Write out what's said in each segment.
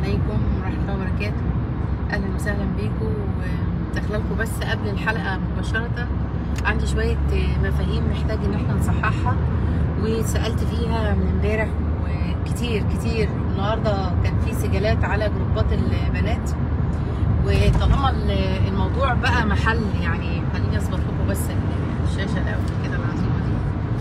عليكم ورحمة الله وبركاته أهلا وسهلا بيكم وداخله لكم بس قبل الحلقة مباشرة عندي شوية مفاهيم محتاج إن احنا نصححها وسألت فيها من امبارح وكتير كتير النهاردة كان في سجالات على جروبات البنات وطالما الموضوع بقى محل يعني خليني اظبط لكم بس الشاشة الأول كده العظيمة دي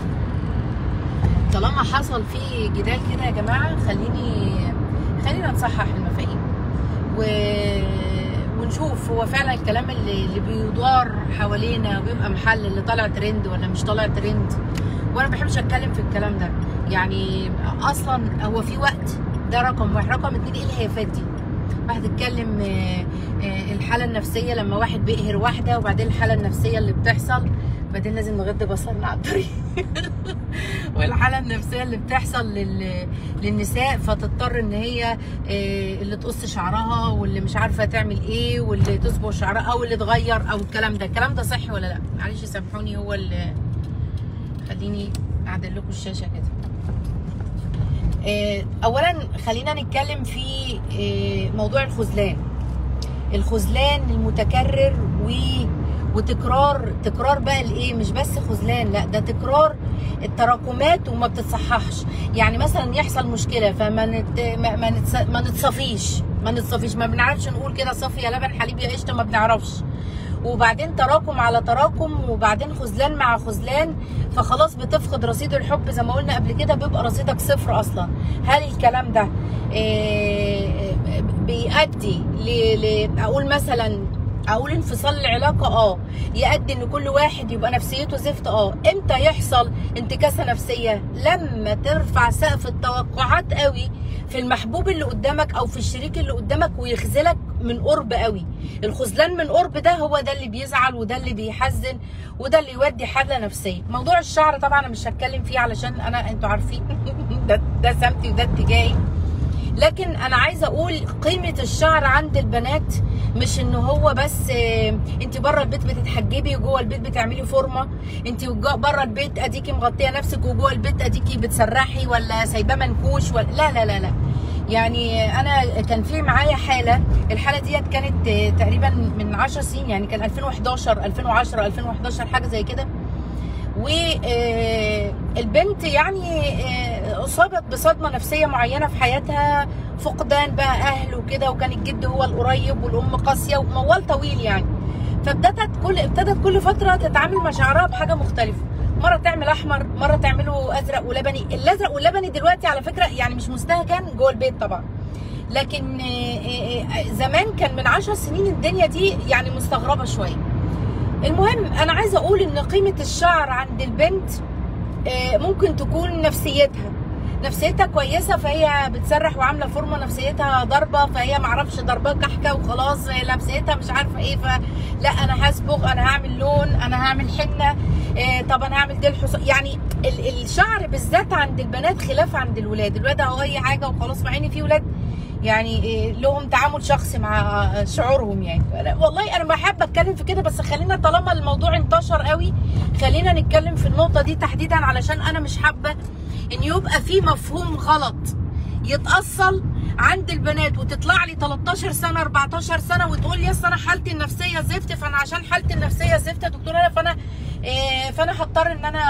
طالما حصل في جدال كده يا جماعة خليني خلينا نصحح المفاهيم و... ونشوف هو فعلا الكلام اللي, اللي بيدار حوالينا وبيبقى محل اللي طالع ترند ولا مش طالع ترند وانا ما بحبش اتكلم في الكلام ده يعني اصلا هو في وقت ده رقم واحد رقم اتنين ايه الهيافات دي واحد اتكلم الحاله النفسيه لما واحد بيقهر واحده وبعدين الحاله النفسيه اللي بتحصل بعدين لازم نغض بصرنا على الطريق والحاله النفسيه اللي بتحصل لل... للنساء فتضطر ان هي اللي تقص شعرها واللي مش عارفه تعمل ايه واللي تصبغ شعرها او اللي تغير او الكلام ده الكلام ده صحي ولا لا معلش سامحوني هو اللي خليني اعدل لكم الشاشه كده اولا خلينا نتكلم في موضوع الخذلان الخذلان المتكرر و وتكرار تكرار بقى الايه مش بس خذلان لا ده تكرار التراكمات وما بتتصححش يعني مثلا يحصل مشكله فما نت... ما, ما, نتص... ما نتصفيش ما نتصفيش ما بنعرفش نقول كده صفي يا لبن حليب يا قشطه ما بنعرفش وبعدين تراكم على تراكم وبعدين خذلان مع خذلان فخلاص بتفقد رصيد الحب زي ما قلنا قبل كده بيبقى رصيدك صفر اصلا هل الكلام ده إيه بيؤدي ل... ل... اقول مثلا اقول انفصال العلاقه اه يؤدي ان كل واحد يبقى نفسيته زفت اه امتى يحصل انتكاسه نفسيه لما ترفع سقف التوقعات قوي في المحبوب اللي قدامك او في الشريك اللي قدامك ويخذلك من قرب قوي الخذلان من قرب ده هو ده اللي بيزعل وده اللي بيحزن وده اللي يودي حاله نفسيه موضوع الشعر طبعا انا مش هتكلم فيه علشان انا انتوا عارفين ده ده سمتي وده اتجاهي لكن انا عايزه اقول قيمه الشعر عند البنات مش ان هو بس انت بره البيت بتتحجبي وجوه البيت بتعملي فورمه انت بره البيت اديكي مغطيه نفسك وجوه البيت اديكي بتسرحي ولا سايباه منكوش ولا لا لا لا لا يعني انا كان في معايا حاله الحاله ديت كانت تقريبا من 10 سنين يعني كان 2011 2010 2011 حاجه زي كده والبنت يعني اصابت بصدمه نفسيه معينه في حياتها فقدان بقى اهل وكده وكان الجد هو القريب والام قاسيه وموال طويل يعني فابتدت كل ابتدت كل فتره تتعامل مع شعرها بحاجه مختلفه مره تعمل احمر مره تعمله ازرق ولبني الازرق واللبني دلوقتي على فكره يعني مش مستهجن جوه البيت طبعا لكن زمان كان من 10 سنين الدنيا دي يعني مستغربه شويه المهم انا عايزه اقول ان قيمه الشعر عند البنت ممكن تكون نفسيتها نفسيتها كويسه فهي بتسرح وعامله فورمه نفسيتها ضربه فهي معرفش ضربه كحكه وخلاص نفسيتها مش عارفه ايه فلا انا هصبغ انا هعمل لون انا هعمل حنه إيه طب انا هعمل ديل حصان يعني الشعر بالذات عند البنات خلاف عند الولاد الولاد اهو اي حاجه وخلاص مع ان في ولاد يعني إيه لهم تعامل شخصي مع شعورهم يعني والله انا بحب اتكلم في كده بس خلينا طالما الموضوع انتشر قوي خلينا نتكلم في النقطه دي تحديدا علشان انا مش حابه ان يبقى في مفهوم غلط يتأصل عند البنات وتطلع لي 13 سنه 14 سنه وتقول لي اصل انا حالتي النفسيه زفت فانا عشان حالتي النفسيه زفت يا دكتوره فانا إيه فانا هضطر ان انا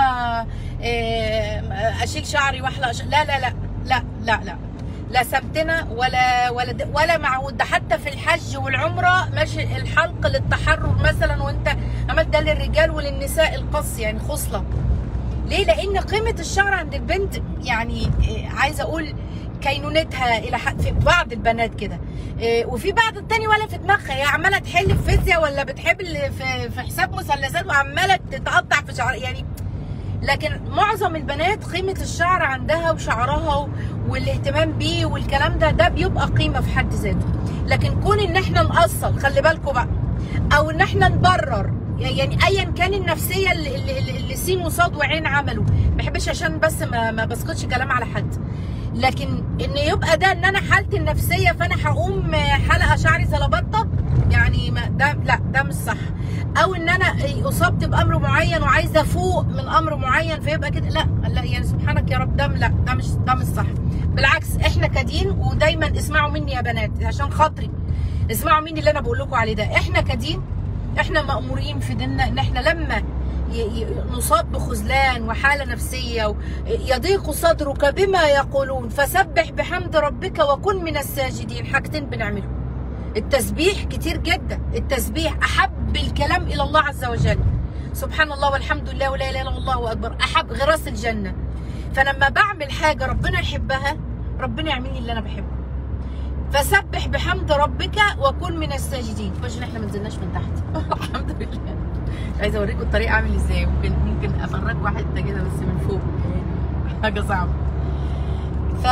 إيه اشيل شعري واحلق لا لا لا لا لا لا لا سمتنا ولا ولا ولا معود ده حتى في الحج والعمره ماشي الحلق للتحرر مثلا وانت عملت ده للرجال وللنساء القص يعني خصله ليه؟ لأن قيمة الشعر عند البنت يعني عايزة أقول كينونتها إلى حد في بعض البنات كده وفي بعض التاني ولا في دماغها هي عمالة تحل في فيزياء ولا بتحب في, في حساب مثلثات وعمالة تتقطع في شعر يعني لكن معظم البنات قيمة الشعر عندها وشعرها والاهتمام بيه والكلام ده ده بيبقى قيمة في حد ذاته لكن كون ان احنا نأصل خلي بالكم بقى او ان احنا نبرر يعني ايا كان النفسيه اللي, اللي, اللي سين وصاد وعين عملوا ما بحبش عشان بس ما, ما بسكتش كلام على حد لكن ان يبقى ده ان انا حالتي النفسيه فانا هقوم حلقه شعري زلبطه يعني ما ده لا ده مش صح او ان انا اصبت بامر معين وعايزه افوق من امر معين فيبقى كده لا لا يعني سبحانك يا رب ده لا ده مش ده مش صح بالعكس احنا كدين ودايما اسمعوا مني يا بنات عشان خاطري اسمعوا مني اللي انا بقول لكم عليه ده احنا كدين احنا مأمورين في ديننا ان احنا لما ي- ي- نصاب بخذلان وحاله نفسيه و- يضيق صدرك بما يقولون فسبح بحمد ربك وكن من الساجدين حاجتين بنعملهم التسبيح كتير جدا التسبيح احب الكلام الى الله عز وجل سبحان الله والحمد لله ولا اله الا الله والله اكبر احب غراس الجنه فلما بعمل حاجه ربنا يحبها ربنا يعمل لي اللي انا بحبه فسبح بحمد ربك وكن من الساجدين عشان احنا ما نزلناش من تحت الحمد لله عايزه اوريكم الطريق عامل ازاي ممكن ممكن افرجكم حته كده بس من فوق يعني حاجه صعبه ف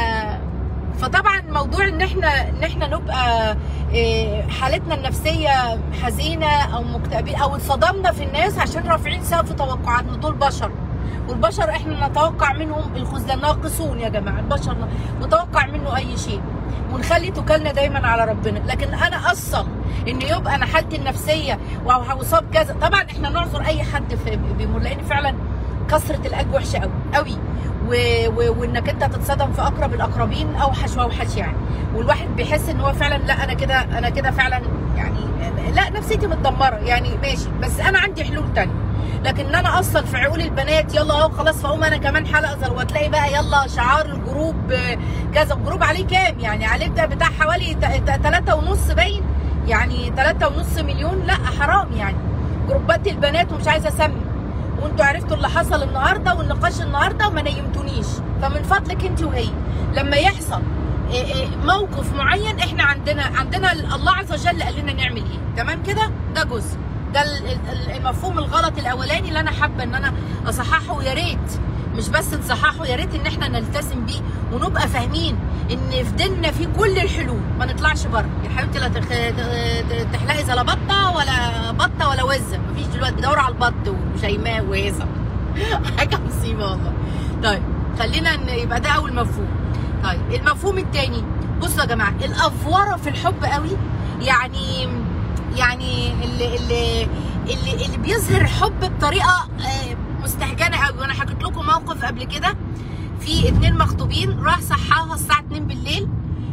فطبعا موضوع ان احنا ان احنا نبقى إيه، حالتنا النفسيه حزينه او مكتئبين او اتصدمنا في الناس عشان رافعين سقف توقعاتنا دول بشر والبشر احنا نتوقع منهم الخذلان ناقصون يا جماعه البشر متوقع منه اي شيء ونخلي توكلنا دايما على ربنا لكن انا اصل ان يبقى انا حالتي النفسيه وهصاب كذا طبعا احنا نعذر اي حد في بيمر لان فعلا كثره الاج وحشه قوي قوي و... و... وانك انت تتصدم في اقرب الاقربين اوحش واوحش يعني والواحد بيحس ان هو فعلا لا انا كده انا كده فعلا يعني لا نفسيتي متدمره يعني ماشي بس انا عندي حلول تانية لكن ان انا اصل في عقول البنات يلا اهو خلاص فاقوم انا كمان حلقه زر وتلاقي بقى يلا شعار الجروب آه، كذا الجروب عليه كام يعني عليه بتاع بتاع حوالي 3 ونص باين يعني 3 ونص مليون لا حرام يعني جروبات البنات ومش عايزه اسمي وانتوا عرفتوا اللي حصل النهارده والنقاش النهارده وما نيمتونيش فمن فضلك انت وهي لما يحصل إيه إيه موقف معين احنا عندنا عندنا الله عز وجل قال لنا نعمل ايه تمام كده ده جزء ده ال- ال- المفهوم الغلط الاولاني اللي انا حابه ان انا اصححه يا ريت مش بس نصححه يا ريت ان احنا نلتزم بيه ونبقى فاهمين ان في ديننا فيه كل الحلول ما نطلعش بره يا حبيبتي لا تخ... ت- تحلقي زي لا بطه ولا بطه ولا وزه مفيش دلوقتي بيدوروا على البط وشيماء وهيثم حاجه مصيبه والله طيب خلينا ن- يبقى ده اول مفهوم طيب المفهوم الثاني بصوا يا جماعه الافوره في الحب قوي يعني يعني اللي اللي اللي, اللي بيظهر الحب بطريقه آه، مستهجنه قوي وانا حكيت لكم موقف قبل كده في اتنين مخطوبين راح صحاها الساعه 2 بالليل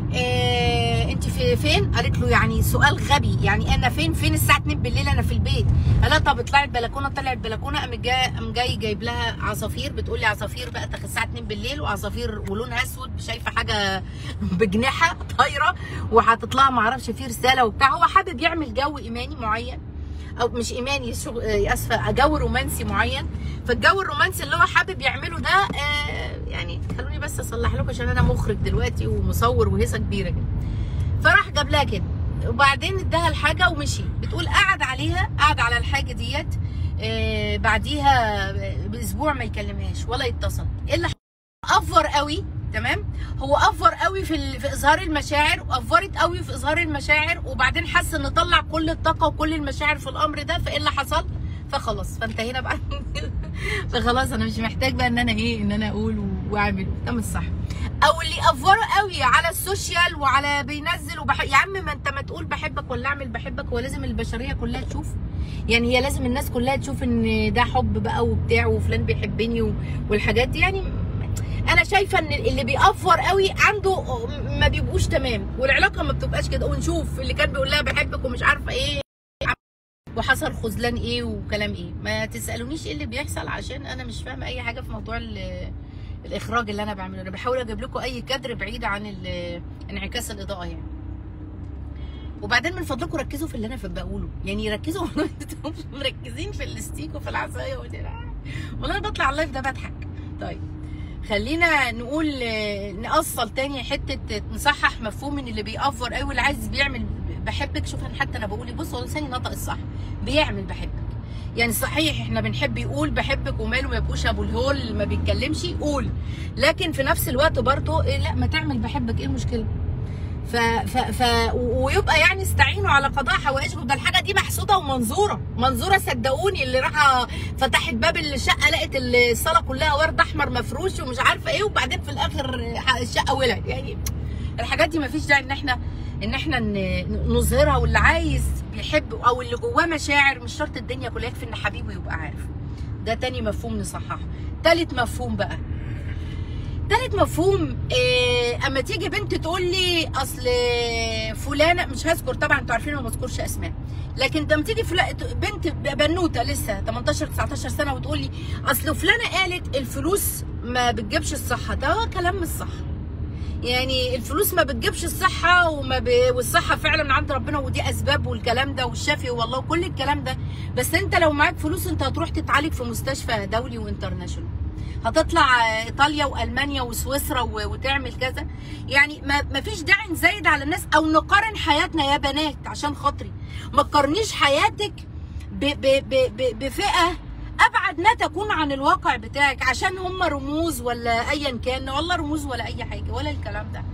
إيه انت في فين؟ قالت له يعني سؤال غبي يعني انا فين فين الساعه 2 بالليل انا في البيت قال لها طب اطلعي البلكونه طلعت البلكونه قام جاي قام جاي جايب لها عصافير بتقول لي عصافير بقى تاخد الساعه 2 بالليل وعصافير ولونها اسود شايفه حاجه بجناحه طايره وحاطط لها ما اعرفش فيه رساله وبتاع هو حابب يعمل جو ايماني معين او مش ايماني شغ... آه، اسفه جو رومانسي معين فالجو الرومانسي اللي هو حابب يعمله ده آه، يعني خلوني بس اصلح لكم عشان انا مخرج دلوقتي ومصور وهيصه كبيره كده فراح جاب لها كده وبعدين اداها الحاجه ومشي بتقول قعد عليها قعد على الحاجه ديت آه، بعديها باسبوع ما يكلمهاش ولا يتصل الا افور قوي تمام هو افور قوي في ال... في اظهار المشاعر وافورت قوي في اظهار المشاعر وبعدين حس ان طلع كل الطاقه وكل المشاعر في الامر ده فايه اللي حصل فخلاص فانتهينا بقى فخلاص انا مش محتاج بقى ان انا ايه ان انا اقول و- واعمل ده مش صح او اللي افوره قوي على السوشيال وعلى بينزل وبح... يا عم ما انت ما تقول بحبك ولا اعمل بحبك هو لازم البشريه كلها تشوف يعني هي لازم الناس كلها تشوف ان ده حب بقى وبتاع وفلان بيحبني و... والحاجات دي يعني انا شايفه ان اللي بيأفور قوي عنده ما بيبقوش تمام والعلاقه ما بتبقاش كده ونشوف اللي كان بيقول لها بحبك ومش عارفه ايه وحصل خذلان ايه وكلام ايه ما تسالونيش ايه اللي بيحصل عشان انا مش فاهمه اي حاجه في موضوع ال- الاخراج اللي انا بعمله انا بحاول اجيب لكم اي كادر بعيد عن ال- انعكاس الاضاءه يعني وبعدين من فضلكم ركزوا في اللي انا في بقوله يعني ركزوا انتوا مش مركزين في الاستيك وفي العصايه وكده. والله انا بطلع اللايف ده بضحك طيب خلينا نقول آه، نأصل تاني حته نصحح مفهوم ان اللي بيأفور قوي واللي عايز بيعمل بحبك شوف أنا حتى انا بقول إيه، بص هو لساني نطق الصح بيعمل بحبك يعني صحيح احنا بنحب يقول بحبك وماله ما يبقوش ابو الهول ما بيتكلمش قول لكن في نفس الوقت برضه إيه لا ما تعمل بحبك ايه المشكله ف ف ف ويبقى يعني استعينوا على قضاء حوائجكم ده الحاجه دي محسوده ومنظوره منظوره صدقوني اللي راح فتحت باب الشقه لقت الصاله كلها ورد احمر مفروش ومش عارفه ايه وبعدين في الاخر الشقه ولعت يعني الحاجات دي مفيش داعي ان احنا ان احنا ن- نظهرها واللي عايز بيحب او اللي جواه مشاعر مش شرط الدنيا كلها يكفي ان حبيبه يبقى عارف ده تاني مفهوم نصححه تالت مفهوم بقى تالت مفهوم إيه اما تيجي بنت تقول لي اصل فلانه مش هذكر طبعا انتوا عارفين ما بذكرش اسماء لكن لما تيجي فلا بنت بنوته لسه 18 19 سنه وتقول لي اصل فلانه قالت الفلوس ما بتجيبش الصحه ده هو كلام مش صح يعني الفلوس ما بتجيبش الصحة وما ب... والصحة فعلا من عند ربنا ودي أسباب والكلام ده والشافي والله وكل الكلام ده بس أنت لو معاك فلوس أنت هتروح تتعالج في مستشفى دولي وانترناشونال هتطلع ايطاليا والمانيا وسويسرا و... وتعمل كذا يعني ما... ما فيش داعي نزايد على الناس او نقارن حياتنا يا بنات عشان خاطري ما تقارنيش حياتك ب... ب... ب... ب... بفئه ابعد ما تكون عن الواقع بتاعك عشان هم رموز ولا ايا كان والله رموز ولا اي حاجه ولا الكلام ده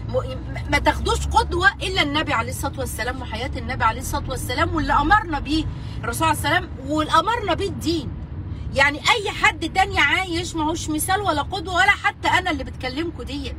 ما تاخدوش قدوه الا النبي عليه الصلاه والسلام وحياه النبي عليه الصلاه والسلام واللي امرنا بيه الرسول عليه السلام واللي امرنا بيه الدين يعني اي حد تاني عايش ما هوش مثال ولا قدوه ولا حتى انا اللي بتكلمكم ديت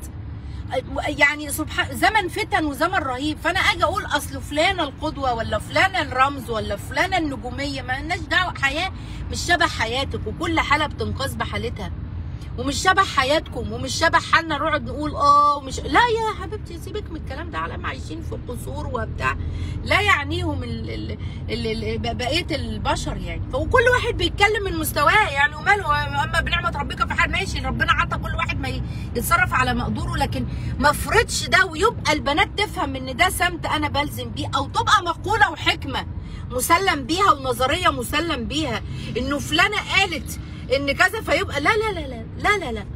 يعني سبحان زمن فتن وزمن رهيب فانا اجي اقول اصل فلانه القدوه ولا فلانه الرمز ولا فلانه النجوميه ما لناش دعوه حياه مش شبه حياتك وكل حاله بتنقذ بحالتها ومش شبه حياتكم ومش شبه حالنا نقعد نقول اه ومش لا يا حبيبتي سيبك من الكلام ده على ما عايشين في قصور وبتاع لا يعنيهم ال ال ال ال بقيه البشر يعني فكل واحد بيتكلم من مستواه يعني وماله اما بنعمه ربك في حال ماشي ربنا عطى كل واحد ما يتصرف على مقدوره لكن ما افرضش ده ويبقى البنات تفهم ان ده سمت انا بلزم بيه او تبقى مقوله وحكمه مسلم بيها ونظريه مسلم بيها انه فلانه قالت ان كذا فيبقى لا لا لا لا لا لا لا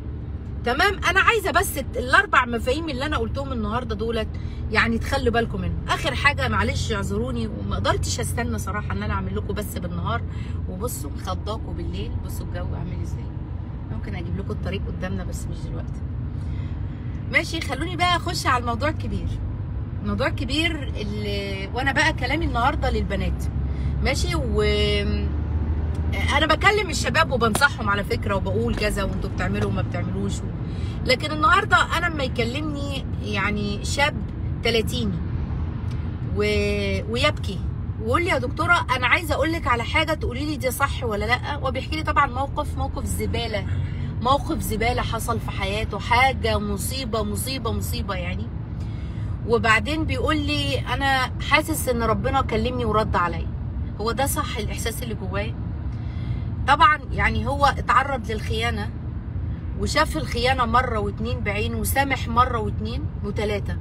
تمام انا عايزه بس الاربع مفاهيم اللي انا قلتهم النهارده دولت يعني تخلوا بالكم منهم اخر حاجه معلش اعذروني وما قدرتش استنى صراحه ان انا اعمل لكم بس بالنهار وبصوا خضاكوا بالليل بصوا الجو عامل ازاي ممكن اجيب لكم الطريق قدامنا بس مش دلوقتي ماشي خلوني بقى اخش على الموضوع الكبير الموضوع الكبير اللي وانا بقى كلامي النهارده للبنات ماشي و انا بكلم الشباب وبنصحهم على فكره وبقول كذا وانتوا بتعملوا وما بتعملوش و... لكن النهارده انا لما يكلمني يعني شاب 30 و... ويبكي ويقول لي يا دكتوره انا عايزه اقول لك على حاجه تقولي لي دي صح ولا لا وبيحكي لي طبعا موقف موقف زباله موقف زباله حصل في حياته حاجه مصيبه مصيبه مصيبه يعني وبعدين بيقول لي انا حاسس ان ربنا كلمني ورد عليا هو ده صح الاحساس اللي جوايا طبعا يعني هو اتعرض للخيانة وشاف الخيانة مرة واتنين بعينه وسامح مرة واتنين وتلاتة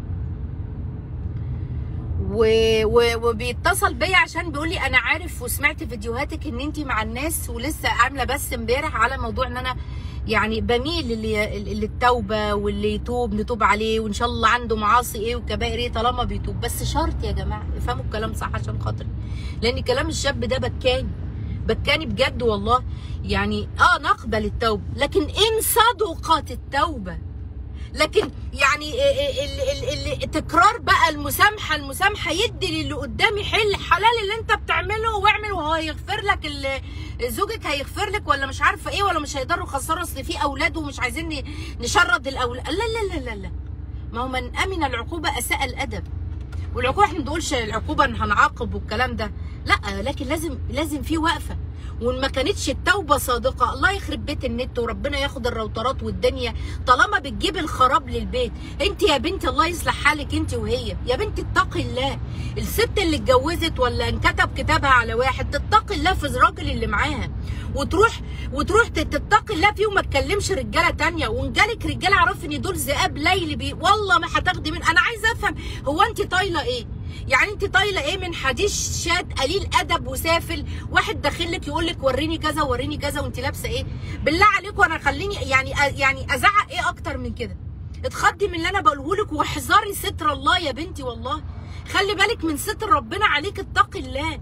و... و... وبيتصل بيا عشان بيقول لي انا عارف وسمعت فيديوهاتك ان انت مع الناس ولسه عامله بس امبارح على موضوع ان انا يعني بميل للي... للتوبه واللي يتوب نتوب عليه وان شاء الله عنده معاصي ايه وكبائر ايه طالما بيتوب بس شرط يا جماعه افهموا الكلام صح عشان خاطري لان كلام الشاب ده بكاني بكاني بجد والله يعني اه نقبل التوبه لكن ان صدقت التوبه لكن يعني ال ال ال تكرار بقى المسامحه المسامحه يدي للي قدامي حل حلال اللي انت بتعمله واعمل وهو هيغفر لك زوجك هيغفر لك ولا مش عارفه ايه ولا مش هيقدروا يخسروا اصل في اولاد ومش عايزين نشرد الاولاد لا لا لا لا لا ما هو من امن العقوبه اساء الادب والعقوبه احنا ما بنقولش العقوبه ان هنعاقب والكلام ده لا لكن لازم لازم في وقفه وان ما كانتش التوبه صادقه الله يخرب بيت النت وربنا ياخد الروترات والدنيا طالما بتجيب الخراب للبيت انت يا بنتي الله يصلح حالك انت وهي يا بنتي اتقي الله الست اللي اتجوزت ولا انكتب كتابها على واحد تتقي الله في الراجل اللي معاها وتروح وتروح تتقي الله فيه وما تكلمش رجاله تانية وان جالك رجاله اعرفي ان دول ذئاب ليل بي والله ما هتاخدي من انا عايزه افهم هو انت طايله ايه يعني انت طايله ايه من حديث شاد قليل ادب وسافل واحد داخل لك يقول لك وريني كذا وريني كذا وانت لابسه ايه بالله عليكم انا خليني يعني يعني ازعق ايه اكتر من كده اتخضي من اللي انا بقوله لك واحذري ستر الله يا بنتي والله خلي بالك من ستر ربنا عليك اتقي الله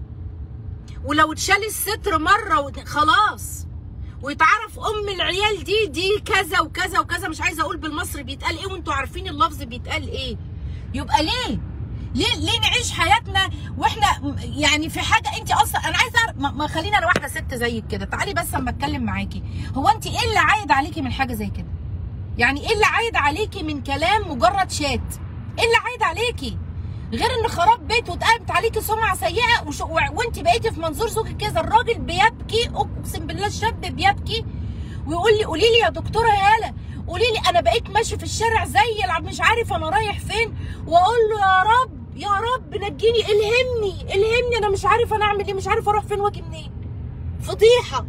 ولو اتشال الستر مره خلاص ويتعرف ام العيال دي دي كذا وكذا وكذا مش عايزه اقول بالمصري بيتقال ايه وانتوا عارفين اللفظ بيتقال ايه يبقى ليه ليه ليه نعيش حياتنا واحنا يعني في حاجه انت اصلا انا عايزه ما, ما خلينا انا واحده ست زيك كده تعالي بس اما اتكلم معاكي هو انت ايه اللي عايد عليكي من حاجه زي كده يعني ايه اللي عايد عليكي من كلام مجرد شات ايه اللي عايد عليكي غير ان خراب بيت واتقامت عليكي سمعه سيئه وش... وانت بقيتي في منظور زوجك كده الراجل بيبكي اقسم بالله الشاب بيبكي ويقول لي قولي لي يا دكتوره هاله قولي لي انا بقيت ماشي في الشارع زي العب مش عارف انا رايح فين واقول له يا رب يا رب نجيني الهمني الهمني انا مش عارف انا اعمل ايه مش عارف اروح فين واجي منين فضيحه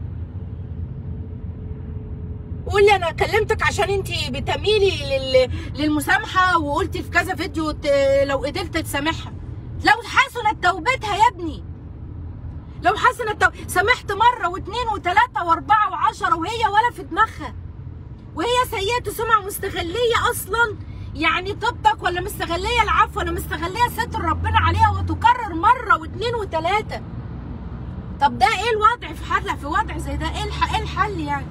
قولي انا كلمتك عشان انت بتميلي لل... للمسامحه وقلتي في كذا فيديو ت... لو قدرت تسامحها لو حسنت توبتها يا ابني لو حسنت تو... سامحت مره واثنين وثلاثه واربعه وعشره وهي ولا في دماغها وهي سيئه سمعه مستغليه اصلا يعني طبك ولا مستغليه العفو ولا مستغليه ستر ربنا عليها وتكرر مره واثنين وثلاثه طب ده ايه الوضع في حل في وضع زي ده ايه الح... ايه الحل يعني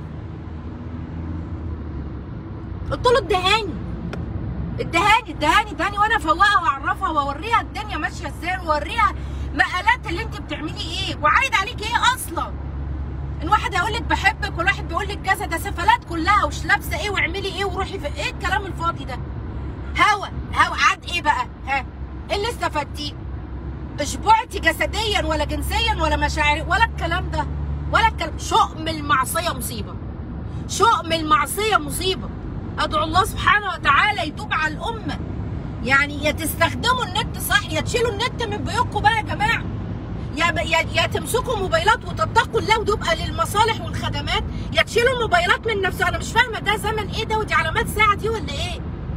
قلت له ادهاني ادهاني ادهاني ادهاني وانا افوقها واعرفها واوريها الدنيا ماشيه ازاي واوريها مقالات اللي انت بتعملي ايه وعايد عليك ايه اصلا ان واحد هيقول لك بحبك والواحد بيقول لك كذا ده سفلات كلها وش لابسه ايه واعملي ايه وروحي في ايه الكلام الفاضي ده هوا هوا عاد ايه بقى ها ايه اللي استفدتيه اشبعتي جسديا ولا جنسيا ولا مشاعري ولا الكلام ده ولا الكلام شؤم المعصيه مصيبه شؤم المعصيه مصيبه ادعو الله سبحانه وتعالى يتوب على الامه يعني يا تستخدموا النت صح يا تشيلوا النت من بيوتكم بقى يا جماعه يا ب... يا يا تمسكوا موبايلات وتتقوا الله وتبقى للمصالح والخدمات يا تشيلوا الموبايلات من نفسه انا مش فاهمه ده زمن ايه ده ودي علامات ساعه دي ولا ايه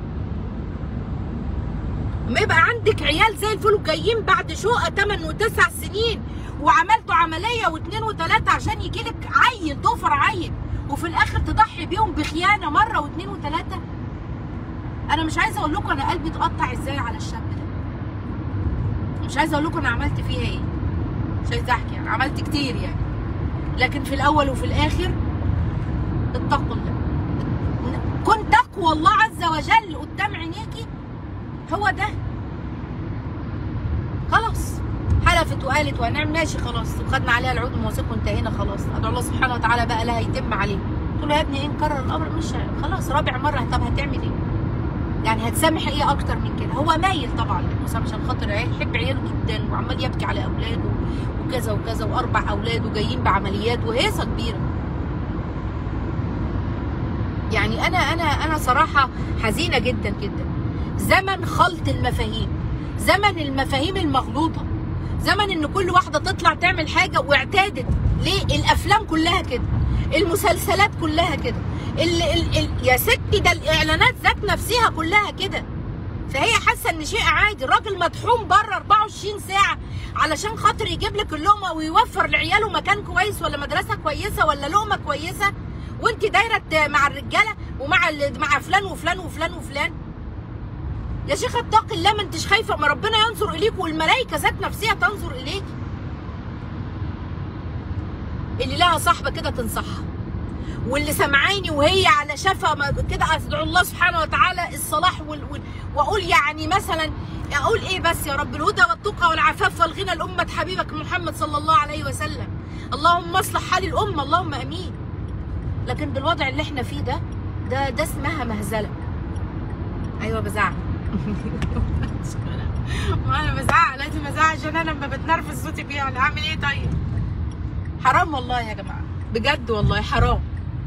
ما يبقى عندك عيال زي الفل وجايين بعد شقه 8 و9 سنين وعملتوا عمليه واثنين وثلاثه عشان يجي لك عيل ضفر عيل وفي الاخر تضحي بيهم بخيانه مره واثنين وثلاثه انا مش عايزه اقول لكم انا قلبي اتقطع ازاي على الشاب ده مش عايزه اقول لكم انا عملت فيها ايه مش عايزه احكي يعني عملت كتير يعني لكن في الاول وفي الاخر اتقوا الله كن تقوى الله عز وجل قدام عينيكي هو ده خلاص حلفت وقالت وهنعمل ماشي خلاص وخدنا عليها العود الموثق وانتهينا خلاص ادعو الله سبحانه وتعالى بقى لا هيتم عليه قلت له يا ابني ان كرر الامر مش خلاص رابع مره طب هتعمل ايه؟ يعني هتسامح ايه اكتر من كده؟ هو مايل طبعا للمسامحه عشان خاطر عيال يحب عياله جدا وعمال يبكي على اولاده وكذا وكذا واربع اولاد وجايين بعمليات وهيصه كبيره. يعني انا انا انا صراحه حزينه جدا جدا. زمن خلط المفاهيم زمن المفاهيم المغلوطه زمن ان كل واحده تطلع تعمل حاجه واعتادت ليه الافلام كلها كده المسلسلات كلها كده ال ال ال يا ستي ده الاعلانات ذات نفسها كلها كده فهي حاسه ان شيء عادي الراجل مطحون بره 24 ساعه علشان خاطر يجيب لك اللقمه ويوفر لعياله مكان كويس ولا مدرسه كويسه ولا لقمه كويسه وانت دايره مع الرجاله ومع مع فلان وفلان وفلان وفلان يا شيخ اتق الله ما انتش خايفه ما ربنا ينظر اليك والملائكه ذات نفسها تنظر اليك اللي لها صاحبه كده تنصحها واللي سمعاني وهي على شفا كده ادعو الله سبحانه وتعالى الصلاح وال... وال... واقول يعني مثلا اقول ايه بس يا رب الهدى والتقى والعفاف والغنى لامه حبيبك محمد صلى الله عليه وسلم اللهم اصلح حال الامه اللهم امين لكن بالوضع اللي احنا فيه ده ده ده اسمها مهزله ايوه بزعل ما انا بزعق لازم ازعق عشان انا لما بتنرفز صوتي بيعلى اعمل ايه طيب حرام والله يا جماعه بجد والله حرام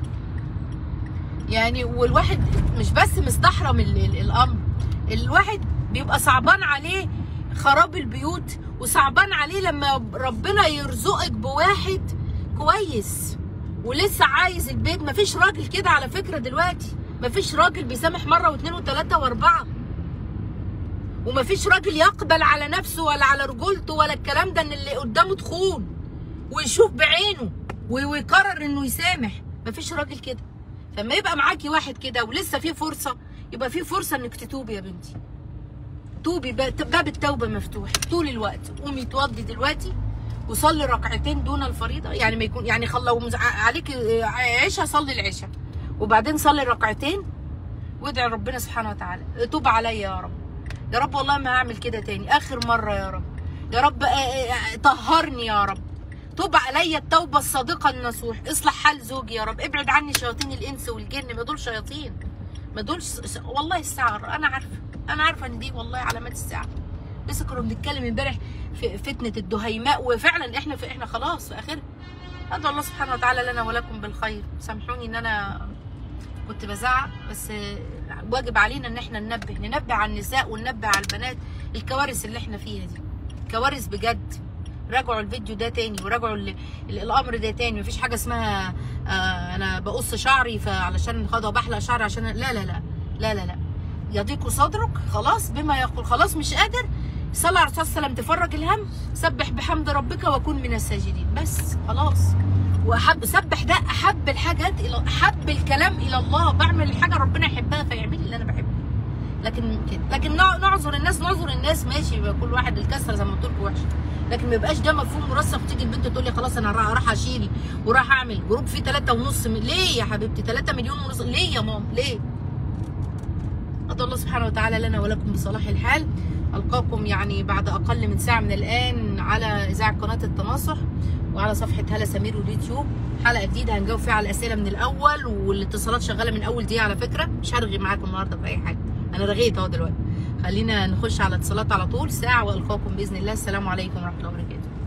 يعني والواحد مش بس مستحرم ال ال الامر الواحد بيبقى صعبان عليه خراب البيوت وصعبان عليه لما ربنا يرزقك بواحد كويس ولسه عايز البيت مفيش راجل كده على فكره دلوقتي مفيش راجل بيسامح مره واثنين وثلاثه واربعه ومفيش راجل يقبل على نفسه ولا على رجولته ولا الكلام ده ان اللي قدامه تخون ويشوف بعينه ويقرر انه يسامح مفيش راجل كده فما يبقى معاكي واحد كده ولسه في فرصه يبقى في فرصه انك تتوبي يا بنتي توبي باب التوبه مفتوح طول الوقت قومي توضي دلوقتي وصلي ركعتين دون الفريضه يعني ما يكون يعني لو عليك عشاء صلي العشاء وبعدين صلي ركعتين وادعي ربنا سبحانه وتعالى توب عليا يا رب يا رب والله ما هعمل كده تاني اخر مره يا رب يا رب طهرني يا رب توب عليا التوبه الصادقه النصوح اصلح حال زوجي يا رب ابعد عني شياطين الانس والجن ما دول شياطين ما دول والله الساعه انا عارفه انا عارفه ان دي والله علامات الساعه لسه كنا بنتكلم امبارح في فتنه الدهيماء وفعلا احنا في احنا خلاص في اخرها ادعو الله سبحانه وتعالى لنا ولكم بالخير سامحوني ان انا كنت بزعق بس آه، واجب علينا ان احنا ننبه ننبه على النساء وننبه على البنات الكوارث اللي احنا فيها دي كوارث بجد راجعوا الفيديو ده تاني وراجعوا ال- ال- الامر ده تاني مفيش حاجه اسمها آه انا بقص شعري فعلشان خاطر بحلق شعري عشان لا لا لا لا لا لا يضيق صدرك خلاص بما يقول خلاص مش قادر صلى على الرسول صلى الله عليه وسلم تفرج الهم سبح بحمد ربك وكن من الساجدين بس خلاص واحب سبح ده احب الحاجات الى احب الكلام الى الله بعمل الحاجه ربنا يحبها فيعمل اللي انا بحبه لكن كده لكن نع- نعذر الناس نعذر الناس ماشي يبقى كل واحد الكسره زي ما قلت لكم وحشه لكن ما يبقاش ده مفهوم مرسخ تيجي البنت تقول لي خلاص انا را- راح اشيل وراح اعمل جروب فيه 3 ونص م... ليه يا حبيبتي 3 مليون ونص ليه يا ماما ليه أدعو الله سبحانه وتعالى لنا ولكم بصلاح الحال ألقاكم يعني بعد أقل من ساعة من الآن على إذاعة قناة التناصح وعلى صفحة هلا سمير واليوتيوب حلقة جديدة هنجاوب فيها على الأسئلة من الأول والاتصالات شغالة من أول دقيقة على فكرة مش هرغي معاكم النهاردة في أي حاجة أنا رغيت أهو دلوقتي خلينا نخش على اتصالات على طول ساعة وألقاكم بإذن الله السلام عليكم ورحمة الله وبركاته